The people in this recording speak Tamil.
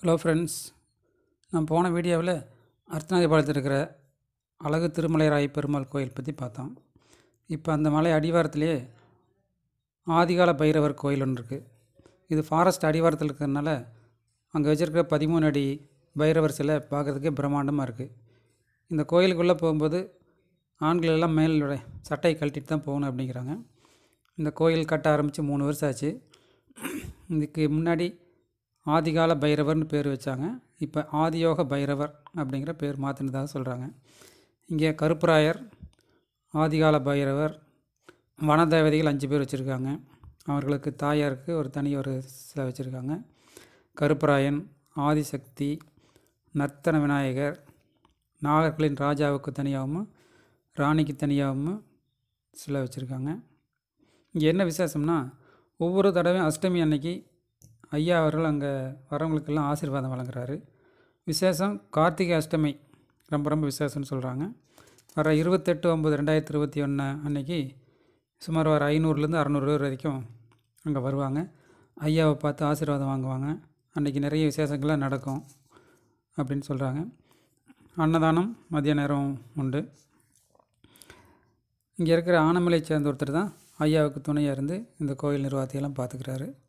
ஹலோ ஃப்ரெண்ட்ஸ் நான் போன வீடியோவில் அர்த்தநாதிபாளையத்தில் இருக்கிற அழகு திருமலைராய பெருமாள் கோயில் பற்றி பார்த்தோம் இப்போ அந்த மலை அடிவாரத்திலேயே ஆதிகால பைரவர் கோயில் ஒன்று இருக்குது இது ஃபாரஸ்ட் அடிவாரத்தில் இருக்கிறதுனால அங்கே வச்சுருக்கிற பதிமூணு அடி பைரவர் சிலை பார்க்குறதுக்கே பிரம்மாண்டமாக இருக்குது இந்த கோயிலுக்குள்ளே போகும்போது ஆண்கள் எல்லாம் மேலோட சட்டையை கழட்டிட்டு தான் போகணும் அப்படிங்கிறாங்க இந்த கோயில் கட்ட ஆரம்பித்து மூணு வருஷம் ஆச்சு இதுக்கு முன்னாடி ஆதிகால பைரவர்னு பேர் வச்சாங்க இப்போ ஆதியோக பைரவர் அப்படிங்கிற பேர் மாற்றினதாக சொல்கிறாங்க இங்கே கருப்பராயர் ஆதிகால பைரவர் வனதேவதைகள் அஞ்சு பேர் வச்சுருக்காங்க அவர்களுக்கு தாயாருக்கு ஒரு தனி ஒரு சிலை வச்சுருக்காங்க கருப்பராயன் ஆதிசக்தி நர்த்தன விநாயகர் நாகர்களின் ராஜாவுக்கு தனியாகவும் ராணிக்கு தனியாகவும் சிலை வச்சுருக்காங்க இங்கே என்ன விசேஷம்னா ஒவ்வொரு தடவையும் அஷ்டமி அன்னைக்கு ஐயா அவர்கள் அங்கே வரவங்களுக்கெல்லாம் ஆசீர்வாதம் வழங்குறாரு விசேஷம் கார்த்திகை அஷ்டமி ரொம்ப ரொம்ப விசேஷம்னு சொல்கிறாங்க வர இருபத்தெட்டு ஒம்பது ரெண்டாயிரத்தி இருபத்தி ஒன்று அன்னைக்கு சுமார் ஒரு ஐநூறுலேருந்து அறநூறு பேர் வரைக்கும் அங்கே வருவாங்க ஐயாவை பார்த்து ஆசீர்வாதம் வாங்குவாங்க அன்றைக்கி நிறைய விசேஷங்கள்லாம் நடக்கும் அப்படின்னு சொல்கிறாங்க அன்னதானம் மதிய நேரம் உண்டு இங்கே இருக்கிற ஆனமலை சேர்ந்த ஒருத்தர் தான் ஐயாவுக்கு துணையாக இருந்து இந்த கோயில் நிர்வாகத்தையெல்லாம் பார்த்துக்கிறாரு